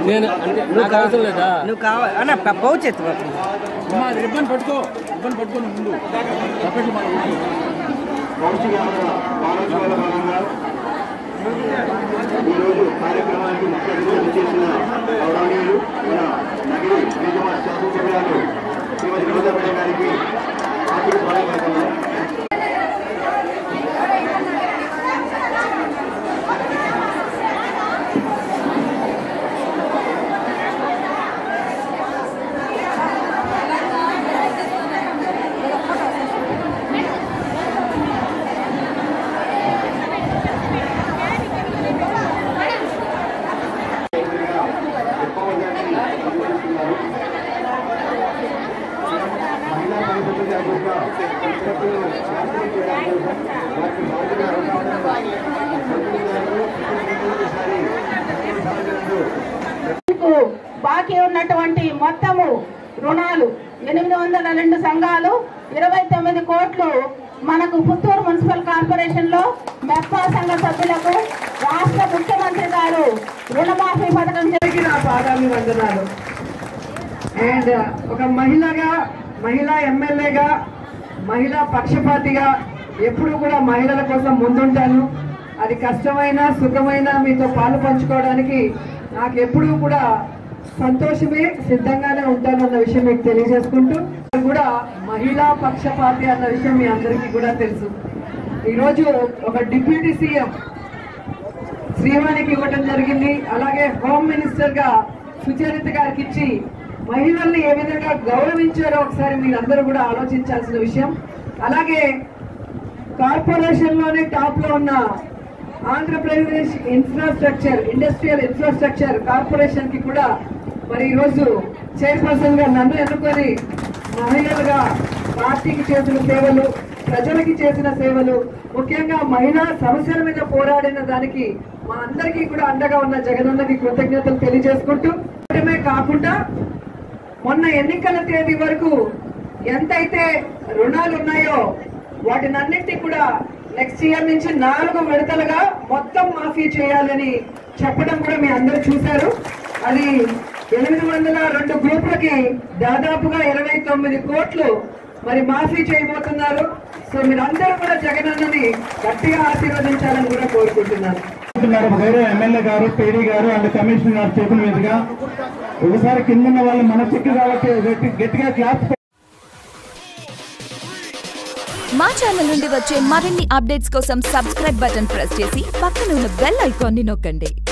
నేను అంటే నాకు అవసరం లేదా నువ్వు కావాలి అన్న ప- పౌచ్ ఎత్తు బాబు. అమ్మా అది రిబ్బన్ పట్టుకో రిబ్బన్ పట్టుకో నువ్వు ముందు తప్పట్లు మన ముందు. ఈరోజు కార్యక్రమానికి ముఖ్య అతిథులు చేసిన గౌరవనీయులు మన నగిరి నిజామాబాద్ శాసనసభ్యురాలు శ్రీమతి గౌతమయ్య గారికి ఆర్థిక స్వాగతం మహిళా పరిషత్ యొక్క ఉత్పత్తులను మార్పిడి చేయడం కోసం వారికి భౌతిక అవగాహన పంపిణీ గారు ఈసారి సహకరించారు. కు బాకీ ఉన్నటువంటి మొత్తము రుణాలు ఎనిమిది వందల రెండు సంఘాలు ఇరవై తొమ్మిది కోట్లు మనకు పుత్తూరు మున్సిపల్ కార్పొరేషన్ లో మెప్పా సంఘ సభ్యులకు రాష్ట్ర ముఖ్యమంత్రి గారు రుణమాఫీ పథకం అందరికీ నా పాదాలు వందనాలు అండ్ ఒక మహిళగా మహిళా ఎమ్మెల్యేగా మహిళా పక్షపాతిగా ఎప్పుడు కూడా మహిళల కోసం ముందుంటాను అది కష్టమైన సుఖమైన మీతో పాలు పంచుకోవడానికి నాకు ఎప్పుడూ కూడా సంతోషమే సిద్ధంగానే ఉంటాను అన్న విషయం మీకు తెలియజేసుకుంటూ కూడా మహిళా పక్షపాతి అన్న విషయం మీ అందరికీ కూడా తెలుసు ఈరోజు ఒక డిప్యూటీ సీఎం శ్రీవాణికి ఇవ్వటం జరిగింది అలాగే హోమ్ మినిస్టర్ గా సుచరిత గారికి ఇచ్చి మహిళల్ని ఏ విధంగా గౌరవించారో ఒకసారి మీరందరూ కూడా ఆలోచించాల్సిన విషయం అలాగే కార్పొరేషన్ లోనే టాప్ లో ఉన్న Andhra Pradesh infrastructure industrial infrastructure corporation కి కూడా మరి ఈరోజు చైర్పర్సన్ గా నన్ను ఎన్నుకొని మహిళలుగా పార్టీకి చేసిన సేవలు ప్రజలకి చేసిన సేవలు ముఖ్యంగా మహిళా సమస్యల మీద పోరాడిన దానికి మా అందరికీ కూడా అండగా ఉన్న జగనన్నకి కృతజ్ఞతలు తెలియజేసుకుంటూ ఉండటమే కాకుండా మొన్న ఎన్నికల తేదీ వరకు ఎంతైతే రుణాలు ఉన్నాయో వాటినన్నింటినీ కూడా నెక్స్ట్ ఇయర్ నుంచి నాలుగు విడతలుగా మొత్తం మాఫీ చేయాలని చెప్పడం కూడా మీ అందరూ చూశారు అది ఎనిమిది వందల రెండు గ్రూపులకి దాదాపుగా ఇరవై తొమ్మిది కోట్లు మరి మాఫీ చేయబోతున్నారు సో మీరందరూ కూడా జగనన్నని గట్టిగా ఆశీర్వదించాలని కూడా కోరుకుంటున్నాను ఉన్నారు గౌరవ ఎమ్మెల్యే గారు పీడీ గారు అండ్ కమిషనర్ గారు చేతుల మీదుగా ఒకసారి కింద ఉన్న వాళ్ళు మనసుకి కాబట్టి గట్టి- గట్టిగా క్లాస్ మా ఛానల్ నుండి వచ్చే మరిన్ని అప్డేట్స్ కోసం సబ్స్క్రైబ్ బటన్ ప్రెస్ చేసి పక్కన ఉన్న బెల్ ఐకాన్ని నొక్కండి